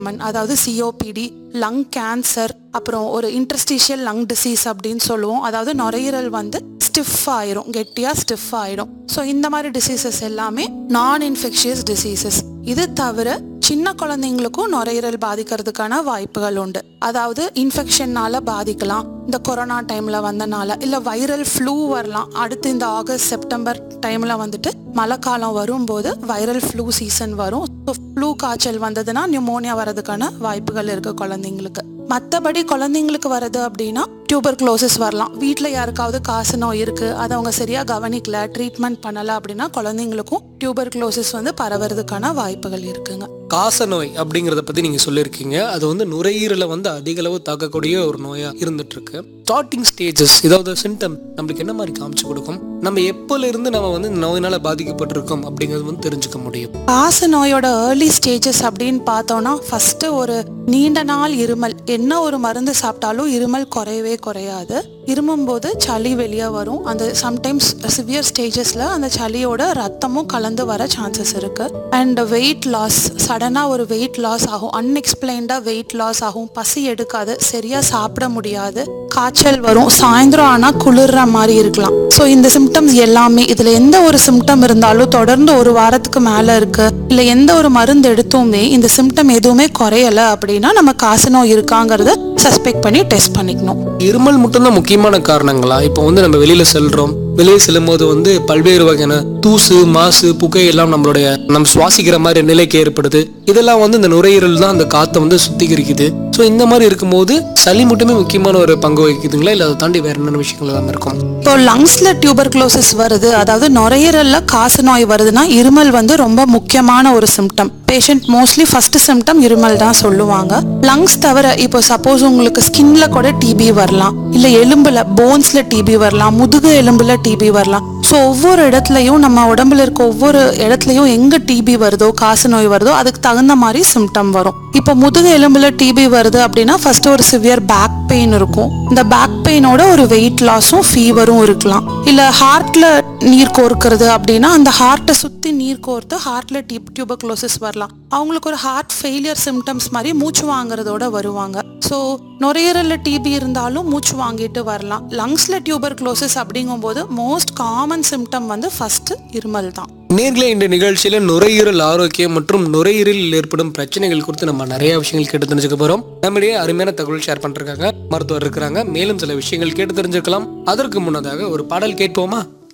மன்- அதாவது COPD lung cancer அப்புறம் ஒரு இன்டர்ஸ்டிஷியல் லங் டிசீஸ் அப்படின்னு சொல்லுவோம் அதாவது நுரையீரல் வந்து ஸ்டிஃப் ஆயிரும் கெட்டியா ஸ்டிஃப் ஆயிடும் ஸோ இந்த மாதிரி டிசீசஸ் எல்லாமே நான் இன்ஃபெக்ஷியஸ் டிசீசஸ் இது தவிர சின்ன குழந்தைங்களுக்கும் நுரையீரல் பாதிக்கிறதுக்கான வாய்ப்புகள் உண்டு அதாவது இன்ஃபெக்ஷன்னால பாதிக்கலாம் இந்த கொரோனா டைம்ல வந்தனால இல்ல வைரல் ஃப்ளூ வரலாம் அடுத்து இந்த ஆகஸ்ட் செப்டம்பர் டைம்ல வந்துட்டு மழை காலம் வரும்போது வைரல் ஃப்ளூ சீசன் வரும் ஃப்ளூ காய்ச்சல் வந்ததுன்னா நியூமோனியா வரதுக்கான வாய்ப்புகள் இருக்கு குழந்தைங்களுக்கு மற்றபடி குழந்தைங்களுக்கு வருது அப்படின்னா டியூபர் க்ளோசிஸ் வரலாம் வீட்டில் யாருக்காவது காசு நோய் இருக்கு அதை அவங்க சரியா கவனிக்கல ட்ரீட்மெண்ட் பண்ணல அப்படின்னா குழந்தைங்களுக்கும் டியூபர் க்ளோசிஸ் வந்து பரவறதுக்கான வாய்ப்புகள் இருக்குங்க காச நோய் அப்படிங்கறத பத்தி நீங்க சொல்லியிருக்கீங்க அது வந்து நுரையீரலை வந்து அதிக அளவு தாக்கக்கூடிய ஒரு நோயா இருந்துட்டு இருக்கு ஸ்டார்டிங் ஸ்டேஜஸ் ஏதாவது சிம்டம் நம்மளுக்கு என்ன மாதிரி காமிச்சு கொடுக்கும் நம்ம எப்போல இருந்து நம்ம வந்து இந்த நோயினால பாதிக்கப்பட்டிருக்கோம் அப்படிங்கிறது வந்து தெரிஞ்சுக்க முடியும் காச நோயோட ஏர்லி ஸ்டேஜஸ் அப்படின்னு பார்த்தோம்னா ஃபர்ஸ்ட் ஒரு நீண்ட நாள் இருமல் என்ன ஒரு மருந்து சாப்பிட்டாலும் இருமல் குறையவே குறையாது இருமும் போது சளி வெளியே வரும் அந்த சம்டைம்ஸ் சிவியர் ஸ்டேஜஸ்ல அந்த சளியோட ரத்தமும் கலந்து வர சான்சஸ் இருக்கு அண்ட் வெயிட் லாஸ் சடனா ஒரு வெயிட் லாஸ் ஆகும் அன்எக்ஸ்பிளைன்டா வெயிட் லாஸ் ஆகும் பசி எடுக்காது சரியா சாப்பிட முடியாது காய்ச்சல் வரும் சாயந்தரம் ஆனா குளிர்ற மாதிரி இருக்கலாம் ஸோ இந்த சிம்டம்ஸ் எல்லாமே இதுல எந்த ஒரு சிம்டம் இருந்தாலும் தொடர்ந்து ஒரு வாரத்துக்கு மேல இருக்கு இல்ல எந்த ஒரு மருந்து எடுத்துமே இந்த சிம்டம் எதுவுமே குறையல அப்படின்னா நம்ம காசநோய் இருக்காங்கிறத சஸ்பெக்ட் பண்ணி டெஸ்ட் பண்ணிக்கணும் இருமல் மட்டும்தான் முக்கியமான காரணங்களா இப்போ வந்து நம்ம வெளியில செல்றோம் வெளியே செல்லும்போது வந்து பல்வேறு வகையான தூசு மாசு புகை எல்லாம் நம்மளுடைய நம்ம சுவாசிக்கிற மாதிரி நிலைக்கு ஏற்படுது இதெல்லாம் வந்து இந்த நுரையீரல் தான் அந்த காத்தை வந்து சுத்திகரிக்குது ஸோ இந்த மாதிரி இருக்கும்போது சளி மட்டுமே முக்கியமான ஒரு பங்கு வகிக்குதுங்களா இல்லை அதை தாண்டி வேற என்னென்ன விஷயங்கள் எல்லாம் இருக்கும் இப்போ லங்ஸ்ல டியூபர் க்ளோசிஸ் வருது அதாவது நுரையீரல்ல காசு நோய் வருதுன்னா இருமல் வந்து ரொம்ப முக்கியமான ஒரு symptom patient mostly first symptom இருமல் தான் சொல்லுவாங்க லங்ஸ் தவிர இப்போ சப்போஸ் உங்களுக்கு ஸ்கின்ல கூட டிபி வரலாம் இல்ல எலும்புல போன்ஸ்ல டிபி வரலாம் முதுகு எலும்புல டிபி வரலாம் ஸோ ஒவ்வொரு இடத்துலையும் நம்ம உடம்புல இருக்க ஒவ்வொரு இடத்துலையும் எங்க டிபி வருதோ காசு நோய் வருதோ அதுக்கு தகுந்த மாதிரி சிம்டம் வரும் இப்போ முதுகு எலும்புல டிபி வருது அப்படின்னா ஃபர்ஸ்ட் ஒரு சிவியர் பேக் பெயின் இருக்கும் இந்த பேக் பெயினோட ஒரு வெயிட் லாஸும் ஃபீவரும் இருக்கலாம் இல்ல ஹார்ட்ல நீர் கோர்க்கிறது அப்படின்னா அந்த ஹார்ட்டை சுத்தி நீர் கோர்த்து ஹார்ட்ல டியூப் டியூபக்ளோசிஸ் வரலாம் அவங்களுக்கு ஒரு ஹார்ட் ஃபெயிலியர் சிம்டம்ஸ் மாதிரி மூச்சு வாங்குறதோட வருவாங்க ஸோ நுரையீரல்ல டிபி இருந்தாலும் மூச்சு வாங்கிட்டு வரலாம் லங்ஸ்ல டியூபர் க்ளோசிஸ் அப்படிங்கும்போது மோஸ்ட் காமன் சிம்டம் வந்து ஃபர்ஸ்ட் இருமல் தான் நேர்களே இந்த நிகழ்ச்சியில நுரையீரல் ஆரோக்கியம் மற்றும் நுரையீரலில் ஏற்படும் பிரச்சனைகள் குறித்து நம்ம நிறைய விஷயங்கள் கேட்டு தெரிஞ்சுக்க போறோம் நம்மிடையே அருமையான தகவல் ஷேர் பண்றாங்க மருத்துவர் இருக்கிறாங்க மேலும் சில விஷயங்கள் கேட்டு தெரிஞ்சுக்கலாம் அதற்கு முன்னதாக ஒரு பாடல் கேட்போமா